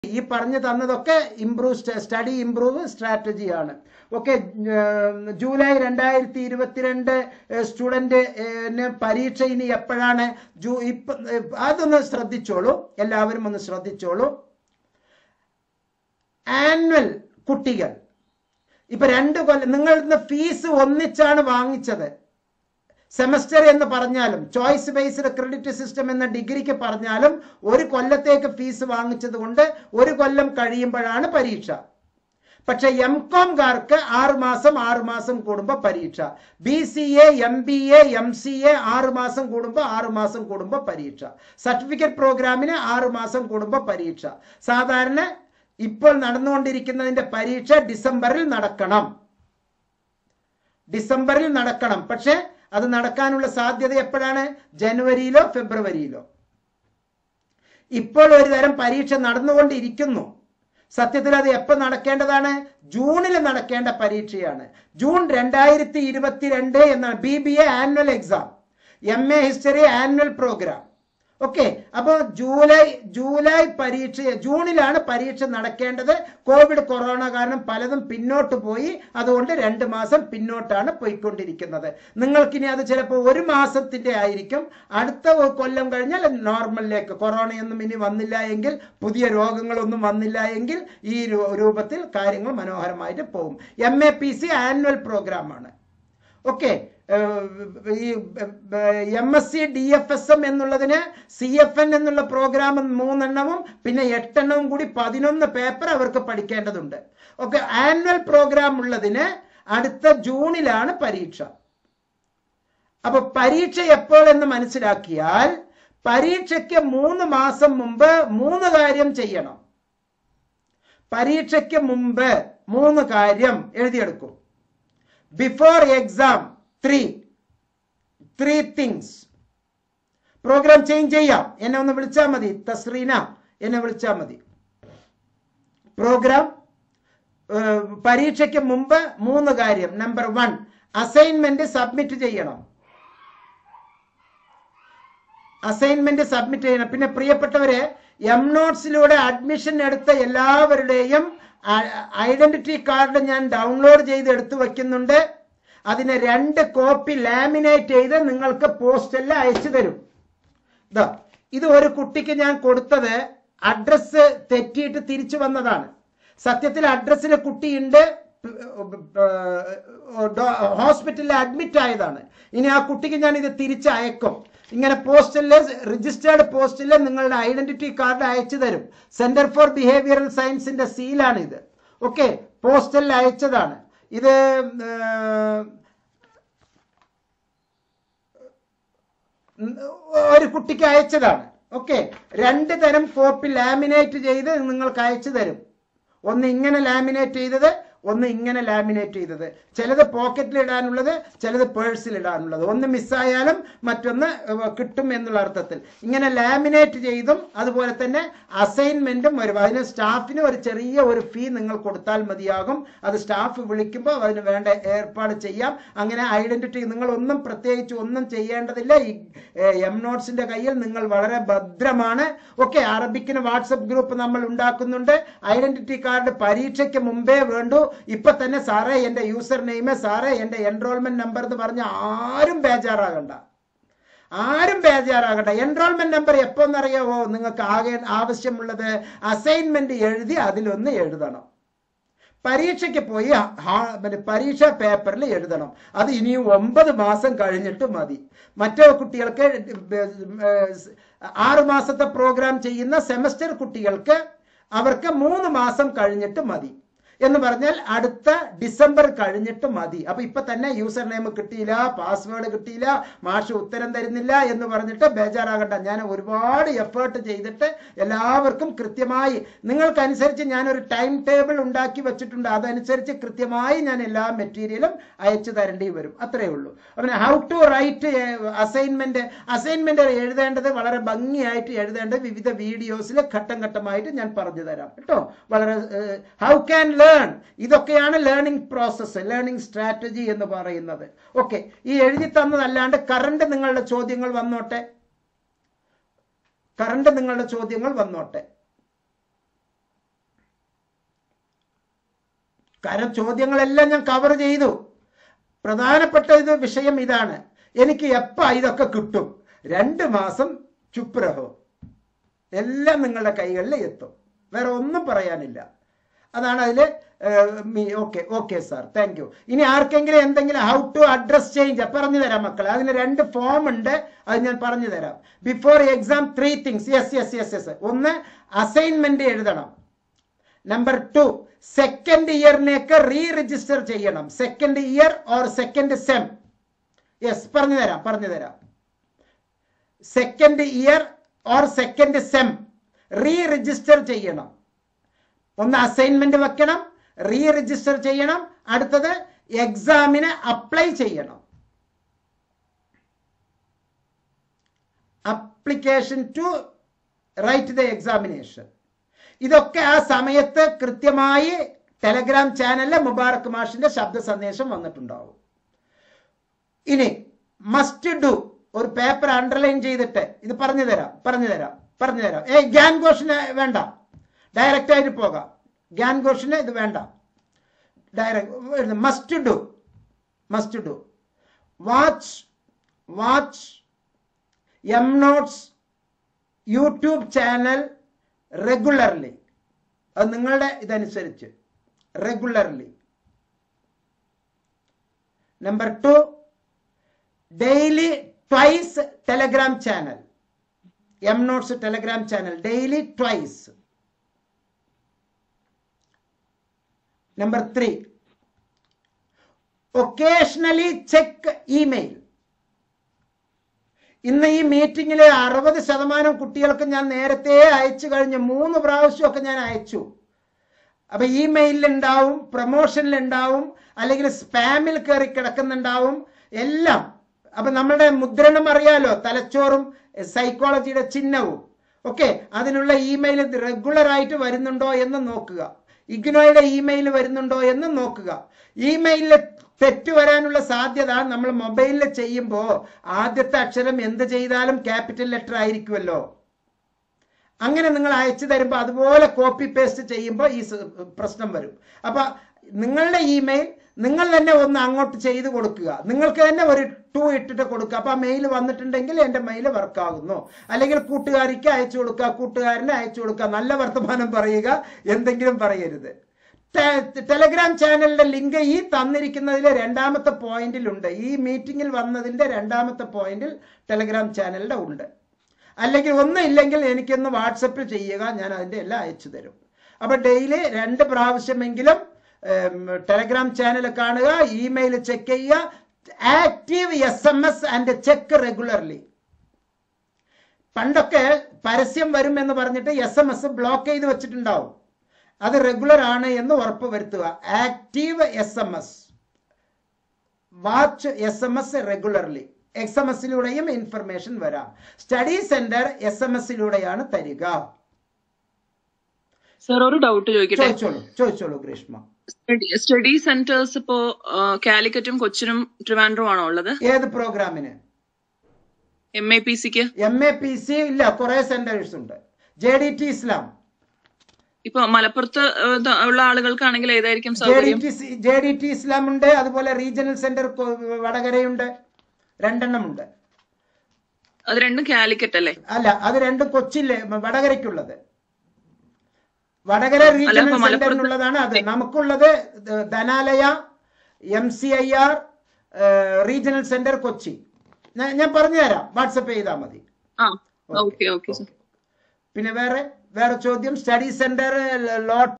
ഈ പറഞ്ഞു തന്നതൊക്കെ ഇംപ്രൂവ് സ്റ്റഡി ഇംപ്രൂവ് സ്ട്രാറ്റജിയാണ് ഓക്കെ ജൂലൈ രണ്ടായിരത്തി ഇരുപത്തിരണ്ട് സ്റ്റുഡന്റ് പരീക്ഷ ഇനി എപ്പോഴാണ് ജൂ ഇപ്പൊ ഏഹ്, അതൊന്ന് ശ്രദ്ധിച്ചോളൂ എല്ലാവരും ഒന്ന് ശ്രദ്ധിച്ചോളൂ ആനുവൽ കുട്ടികൾ ഇപ്പൊ രണ്ട് കൊല്ലം നിങ്ങൾ ഇന്ന് ഫീസ് ഒന്നിച്ചാണ് വാങ്ങിച്ചത് സെമസ്റ്റർ എന്ന് പറഞ്ഞാലും ചോയ്സ് ബേസ്ഡ് ക്രെഡിറ്റ് സിസ്റ്റം എന്ന ഡിഗ്രിക്ക് പറഞ്ഞാലും ഒരു കൊല്ലത്തേക്ക് ഫീസ് വാങ്ങിച്ചത് കൊണ്ട് ഒരു കൊല്ലം കഴിയുമ്പോഴാണ് പരീക്ഷ പക്ഷെ എം കോംകാർക്ക് ആറ് മാസം ആറ് മാസം കൂടുമ്പോൾ പരീക്ഷ B C A M B A M C A ആറ് മാസം കൂടുമ്പോൾ ആറ് മാസം കൂടുമ്പോൾ പരീക്ഷ സർട്ടിഫിക്കറ്റ് പ്രോഗ്രാമിന് ആറ് മാസം കൂടുമ്പോൾ പരീക്ഷ സാധാരണ ഇപ്പോൾ നടന്നുകൊണ്ടിരിക്കുന്നതിന്റെ പരീക്ഷ ഡിസംബറിൽ നടക്കണം ഡിസംബറിൽ നടക്കണം പക്ഷെ അത് നടക്കാനുള്ള സാധ്യത എപ്പോഴാണ് ജനുവരിയിലോ ഫെബ്രുവരിയിലോ ഇപ്പോൾ ഒരു തരം പരീക്ഷ നടന്നുകൊണ്ടിരിക്കുന്നു സത്യത്തിൽ അത് എപ്പോൾ നടക്കേണ്ടതാണ് ജൂണിൽ നടക്കേണ്ട പരീക്ഷയാണ് ജൂൺ രണ്ടായിരത്തി ഇരുപത്തിരണ്ട് എന്നാണ് B B A annual exam M A history annual programme okay അപ്പോൾ ജൂലൈ ജൂലൈ പരീക്ഷ ജൂണിലാണ് പരീക്ഷ നടക്കേണ്ടത് കോവിഡ് കൊറോണ കാരണം പലതും പിന്നോട്ട് പോയി അതുകൊണ്ട് രണ്ട് മാസം പിന്നോട്ടാണ് പോയിക്കൊണ്ടിരിക്കുന്നത് നിങ്ങൾക്കിനി അത് ചിലപ്പോൾ ഒരു മാസത്തിന്റെ ആയിരിക്കും അടുത്ത ഒരു കൊല്ലം കഴിഞ്ഞാൽ നോർമലിലേക്ക് കൊറോണയൊന്നും ഇനി വന്നില്ല എങ്കിൽ പുതിയ രോഗങ്ങളൊന്നും വന്നില്ല എങ്കിൽ ഈ രൂ- രൂപത്തിൽ കാര്യങ്ങൾ മനോഹരമായിട്ട് പോകും M A P C annual പ്രോഗ്രാമാണ് ഓക്കെ ഈ M S C D F S M എന്നുള്ളതിന് സി എഫ് എൻ എന്നുള്ള പ്രോഗ്രാം മൂന്നെണ്ണവും പിന്നെ എട്ടെണ്ണവും കൂടി പതിനൊന്ന് പേപ്പർ അവർക്ക് പഠിക്കേണ്ടതുണ്ട് ഓക്കെ ആനുവൽ പ്രോഗ്രാം ഉള്ളതിന് അടുത്ത ജൂണിലാണ് പരീക്ഷ അപ്പൊ പരീക്ഷ എപ്പോൾ എന്ന് മനസ്സിലാക്കിയാൽ പരീക്ഷയ്ക്ക് മൂന്ന് മാസം മുമ്പ് മൂന്ന് കാര്യം ചെയ്യണം പരീക്ഷയ്ക്ക് മുമ്പ് മൂന്ന് കാര്യം എഴുതിയെടുക്കും before exam three three things programme change ചെയ്യാം എന്നെ ഒന്ന് വിളിച്ചാൽ മതി തസ്രീന എന്നെ വിളിച്ചാൽ മതി പ്രോഗ്രാം ഏഹ്, പരീക്ഷയ്ക്ക് മുമ്പ് മൂന്ന് കാര്യം നമ്പർ വൺ അസൈൻമെന്റ് സബ്മിറ്റ് ചെയ്യണം അസൈൻമെന്റ് സബ്മിറ്റ് ചെയ്യണം പിന്നെ പ്രിയപ്പെട്ടവരെ എം നോട്ട്സിലൂടെ അഡ്മിഷൻ എടുത്ത എല്ലാവരുടെയും ഐഡന്റിറ്റി കാർഡ് ഞാൻ ഡൗൺലോഡ് ചെയ്ത് എടുത്തു വെക്കുന്നുണ്ട് അതിനെ രണ്ട് കോപ്പി ലാമിനേറ്റ് ചെയ്ത് നിങ്ങൾക്ക് പോസ്റ്റലിൽ അയച്ചു തരും ഇതാ ഇത് ഒരു കുട്ടിക്ക് ഞാൻ കൊടുത്തത് അഡ്രസ്സ് തെറ്റിയിട്ട് തിരിച്ചു വന്നതാണ് സത്യത്തിൽ അഡ്രസ്സിലെ കുട്ടിയുണ്ട് ഹോസ്പിറ്റലിൽ അഡ്മിറ്റ് ആയതാണ് ഇനി ആ കുട്ടിക്ക് ഞാൻ ഇത് തിരിച്ചയക്കും ഇങ്ങനെ പോസ്റ്റലില് രജിസ്റ്റേർഡ് പോസ്റ്റില് നിങ്ങളുടെ ഐഡന്റിറ്റി കാർഡ് അയച്ചു തരും സെന്റർ ഫോർ ബിഹേവിയറൽ സയൻസിന്റെ സീലാണ് ഇത് ഓക്കെ പോസ്റ്റലിൽ അയച്ചതാണ് ഇത് ഏർ, ഉം, ഒരു കുട്ടിക്ക് അയച്ചതാണ് ഓക്കെ രണ്ട് തരം കോപ്പി ലാമിനേറ്റ് ചെയ്ത് നിങ്ങൾക്ക് അയച്ചു തരും ഒന്ന് ഇങ്ങനെ ലാമിനേറ്റ് ചെയ്തത് ഒന്ന് ഇങ്ങനെ ലാമിനേറ്റ് ചെയ്തത് ചിലത് പോക്കറ്റിൽ ഇടാനുള്ളത് ചിലത് പേഴ്സിൽ ഇടാനുള്ളത് ഒന്ന് മിസ്സായാലും മറ്റൊന്ന് ഏർ, കിട്ടും എന്നുള്ള അർത്ഥത്തിൽ ഇങ്ങനെ ലാമിനേറ്റ് ചെയ്തും അതുപോലെ തന്നെ അസൈൻമെന്റും വരും അതിന് സ്റ്റാഫിന് ഒരു ചെറിയ ഒരു ഫീ നിങ്ങൾ കൊടുത്താൽ മതിയാകും അത് സ്റ്റാഫ് വിളിക്കുമ്പോൾ അതിന് വേണ്ട ഏർപ്പാട് ചെയ്യാം അങ്ങനെ ഐഡന്റിറ്റി നിങ്ങൾ ഒന്നും പ്രത്യേകിച്ച് ഒന്നും ചെയ്യേണ്ടതില്ല ഈ എം നോട്ട്സിന്റെ കയ്യിൽ നിങ്ങൾ വളരെ ഭദ്രമാണ് ഓക്കെ അറബിക്കിന് വാട്സപ്പ് ഗ്രൂപ്പ് നമ്മൾ ഉണ്ടാക്കുന്നുണ്ട് ഐഡന്റിറ്റി കാർഡ് പരീക്ഷയ്ക്ക് മുമ്പേ വേണ്ടു ഇപ്പൊ തന്നെ സാറേ എന്റെ യൂസർ നെയിമ് സാറേ എന്റെ എൻറോൾമെന്റ് നമ്പർ എന്ന് പറഞ്ഞ ആരും ബേജാറാകണ്ട ആരും ബേജാറാകണ്ട എൻറോൾമെന്റ് നമ്പർ എപ്പോന്നറിയാവോ നിങ്ങൾക്ക് ആകെ ആവശ്യമുള്ളത് അസൈൻമെന്റ് എഴുതി അതിലൊന്ന് എഴുതണം പരീക്ഷയ്ക്ക് പോയി ഹാ- മറ്റേ പരീക്ഷാ പേപ്പറിൽ എഴുതണം അത് ഇനിയും ഒമ്പത് മാസം കഴിഞ്ഞിട്ട് മതി മറ്റോ കുട്ടികൾക്ക് ആറ് മാസത്തെ പ്രോഗ്രാം ചെയ്യുന്ന സെമസ്റ്റർ കുട്ടികൾക്ക് അവർക്ക് മൂന്ന് മാസം കഴിഞ്ഞിട്ട് മതി എന്ന് പറഞ്ഞാൽ അടുത്ത ഡിസംബർ കഴിഞ്ഞിട്ട് മതി അപ്പൊ ഇപ്പൊ തന്നെ യൂസർ നെയിം കിട്ടിയില്ല പാസ്വേഡ് കിട്ടിയില്ല മാഷ് ഉത്തരം തരുന്നില്ല എന്ന് പറഞ്ഞിട്ട് ബേജാറാകണ്ട ഞാൻ ഒരുപാട് എഫേർട്ട് ചെയ്തിട്ട് എല്ലാവർക്കും കൃത്യമായി നിങ്ങൾക്കനുസരിച്ച് ഞാനൊരു ടൈം ടേബിൾ ഉണ്ടാക്കി വെച്ചിട്ടുണ്ട് അതനുസരിച്ച് കൃത്യമായി ഞാൻ എല്ലാ മെറ്റീരിയലും അയച്ചു തരേണ്ടി വരും അത്രേ ഉള്ളൂ അപ്പം how to write assignment assignment എഴുതേണ്ടത് വളരെ ഭംഗിയായിട്ട് എഴുതേണ്ടത് വിവിധ വീഡിയോസിൽ ഘട്ടം ഘട്ടമായിട്ട് ഞാൻ പറഞ്ഞു തരാം കേട്ടോ വളരെ ഹൗ ക്യാൻ ലേൺ ഇതൊക്കെയാണ് ലേണിംഗ് പ്രോസസ്സ് ലേണിംഗ് സ്ട്രാറ്റജി എന്ന് പറയുന്നത് ഓക്കെ ഈ എഴുതി തന്നതല്ലാണ്ട് കറണ്ട് നിങ്ങളുടെ ചോദ്യങ്ങൾ വന്നോട്ടെ കറണ്ട് നിങ്ങളുടെ ചോദ്യങ്ങൾ വന്നോട്ടെ കാരണം ചോദ്യങ്ങളെല്ലാം ഞാൻ കവർ ചെയ്തു പ്രധാനപ്പെട്ട ഇത് വിഷയം ഇതാണ് എനിക്ക് എപ്പ ഇതൊക്കെ കിട്ടും രണ്ട് മാസം ചുപ്രഹോ എല്ലാം നിങ്ങളുടെ കൈകളിൽ എത്തും വേറെ ഒന്നും പറയാനില്ല അതാണ് അതിൽ okay okay sir thank you ഇനി ആർക്കെങ്കിലും എന്തെങ്കിലും ഹൗ ടു അഡ്രസ് ചേഞ്ച് പറഞ്ഞു തരാം മക്കളെ അതിന് രണ്ട് ഫോം ഉണ്ട് അത് ഞാൻ പറഞ്ഞു തരാം before exam three things yes yes yes yes ഒന്ന് അസൈൻമെന്റ് എഴുതണം നമ്പർ ടു സെക്കൻഡ് ഇയറിനേക്ക് റീ രജിസ്റ്റർ ചെയ്യണം second year or second sem yes പറഞ്ഞു തരാം പറഞ്ഞു തരാം second year or second sem reregister ചെയ്യണം ഒന്ന് അസൈൻമെന്റ് വെക്കണം റീ രജിസ്റ്റർ ചെയ്യണം അടുത്തത് എക്സാമിന് അപ്ലൈ ചെയ്യണം application to write the examination ഇതൊക്കെ ആ സമയത്ത് കൃത്യമായി ടെലഗ്രാം ചാനലിലെ മുബാറക് മാഷിന്റെ ശബ്ദ സന്ദേശം വന്നിട്ടുണ്ടാവും ഇനി മസ്റ്റ് ഡു ഒരു പേപ്പർ അണ്ടർലൈൻ ചെയ്തിട്ട് ഇത് പറഞ്ഞു തരാം പറഞ്ഞു തരാം പറഞ്ഞു തരാം ഏ ഗ്യാൻ ഘോഷിന് വേണ്ട ഡയറക്റ്റ് ആയിട്ട് പോകാം ഗ്യാൻ ഘോഷിന് ഇത് വേണ്ട direct must do must do watch watch M notes YouTube channel regularly അത് നിങ്ങളുടെ ഇതനുസരിച്ച് regularly number two daily twice Telegram channel M notes Telegram channel daily twice number three occasionally check email ഇന്ന് ഈ മീറ്റിംഗിലെ അറുപത് ശതമാനം കുട്ടികൾക്ക് ഞാൻ നേരത്തെ അയച്ചു കഴിഞ്ഞു മൂന്ന് പ്രാവശ്യമൊക്കെ ഞാൻ അയച്ചു അപ്പൊ ഇമെയിലിൽ ഉണ്ടാവും പ്രൊമോഷനിൽ ഉണ്ടാവും അല്ലെങ്കിൽ സ്പാമിൽ കയറി കിടക്കുന്നുണ്ടാവും എല്ലാം അപ്പൊ നമ്മളുടെ മുദ്രണം അറിയാലോ തലച്ചോറും സൈക്കോളജിയുടെ ചിഹ്നവും ഓക്കെ അതിനുള്ള ഇമെയിൽ റെഗുലർ ആയിട്ട് വരുന്നുണ്ടോ എന്ന് നോക്കുക ഇഗ്നോയുടെ ഇമെയിൽ വരുന്നുണ്ടോ എന്ന് നോക്കുക ഇമെയിലിൽ തെറ്റ് വരാനുള്ള സാധ്യത നമ്മൾ മൊബൈലിൽ ചെയ്യുമ്പോൾ ആദ്യത്തെ അക്ഷരം എന്ത് ചെയ്താലും ക്യാപിറ്റൽ ലെറ്റർ ആയിരിക്കുമല്ലോ അങ്ങനെ നിങ്ങൾ അയച്ചു തരുമ്പോൾ അതുപോലെ കോപ്പി പേസ്റ്റ് ചെയ്യുമ്പോൾ ഈ സ- പ്രശ്നം വരും അപ്പൊ നിങ്ങളുടെ ഇമെയിൽ നിങ്ങൾ തന്നെ ഒന്ന് അങ്ങോട്ട് ചെയ്ത് കൊടുക്കുക നിങ്ങൾക്ക് തന്നെ ഒരു ടു ഇട്ടിട്ട് കൊടുക്കുക അപ്പൊ ആ മെയിൽ വന്നിട്ടുണ്ടെങ്കിൽ എൻ്റെ മെയിൽ വർക്കാകുന്നു അല്ലെങ്കിൽ കൂട്ടുകാരിക്ക് അയച്ചു കൊടുക്കുക കൂട്ടുകാരന് അയച്ചു കൊടുക്കുക നല്ല വർത്തമാനം പറയുക എന്തെങ്കിലും പറയരുത് ടെ- ടെലഗ്രാം ചാനലിന്റെ ലിങ്ക് ഈ തന്നിരിക്കുന്നതിൽ രണ്ടാമത്തെ പോയിന്റിലുണ്ട് ഈ മീറ്റിംഗിൽ വന്നതിന്റെ രണ്ടാമത്തെ പോയിന്റിൽ ടെലഗ്രാം ചാനലിന്റെ ഉണ്ട് അല്ലെങ്കിൽ ഒന്നും ഇല്ലെങ്കിൽ എനിക്കൊന്ന് വാട്സപ്പിൽ ചെയ്യുക ഞാൻ അതിന്റെ എല്ലാം അയച്ചു തരും അപ്പൊ ഡെയിലി രണ്ട് പ്രാവശ്യമെങ്കിലും ടെലഗ്രാം ചാനൽ കാണുക ഇമെയിൽ ചെക്ക് ചെയ്യുക active S M S and check regularly പണ്ടൊക്കെ പരസ്യം വരും എന്ന് പറഞ്ഞിട്ട് എസ് എം എസ് ബ്ലോക്ക് ചെയ്ത് വെച്ചിട്ടുണ്ടാവും അത് റെഗുലർ ആണ് എന്ന് ഉറപ്പ് വരുത്തുക active S M S watch S M S regularly S M എസിലൂടെയും ഇൻഫർമേഷൻ വരാം സ്റ്റഡി സെന്റർ എസ് എം എസിലൂടെയാണ് തരിക സർ ഒരു ഡൗട്ട് ചോദിക്കട്ടെ ചോദിച്ചോളൂ ചോദിച്ചോളൂ ഗ്രീഷ്മ സ്റ്റഡി സെന്റേഴ്സ് ഇപ്പോ ആ, കാലിക്കറ്റും കൊച്ചിനും ട്രിവാൻഡ്രും ആണോ ഉള്ളത് ഏത് പ്രോഗ്രാമിന് എം എ പി സിക്ക് എം എ പി സി ഇല്ല കുറെ സെന്റേഴ്സ് ഉണ്ട് ജെ ഡി ടി ഇസ്ലാം ഇപ്പൊ മലപ്പുറത്ത് ആ, ത- ഉള്ള ആളുകൾക്കാണെങ്കിൽ ഏതായിരിക്കും ജെ ഡി സൗകര്യം ടി ജെ ഡി ടി ഇസ്ലാം ഉണ്ട് അതുപോലെ റീജിയണൽ സെന്റർ കൊ- വടകരയുണ്ട് രണ്ടെണ്ണം ഉണ്ട് അത് രണ്ടും കാലിക്കറ്റ് അല്ലേ അല്ല അത് രണ്ടും കൊച്ചിയിലെ വടകരയ്ക്കുള്ളത് വടകര അല്ല, റീജിയണൽ അപ്പൊ മലപ്പുറത്ത് സെന്ററിനുള്ളതാണ് അത് നമുക്കുള്ളത് ദ- ധനാലയ M C I R regional centre Kochi ഞാൻ- ഞാൻ പറഞ്ഞു തരാം വാട്സപ്പ് ചെയ്താൽ മതി ആ ഓക്കെ ഓക്കെ സർ പിന്നെ വേറെ വേറെ ചോദ്യം സ്റ്റഡി സെന്റർ ലോട്ട്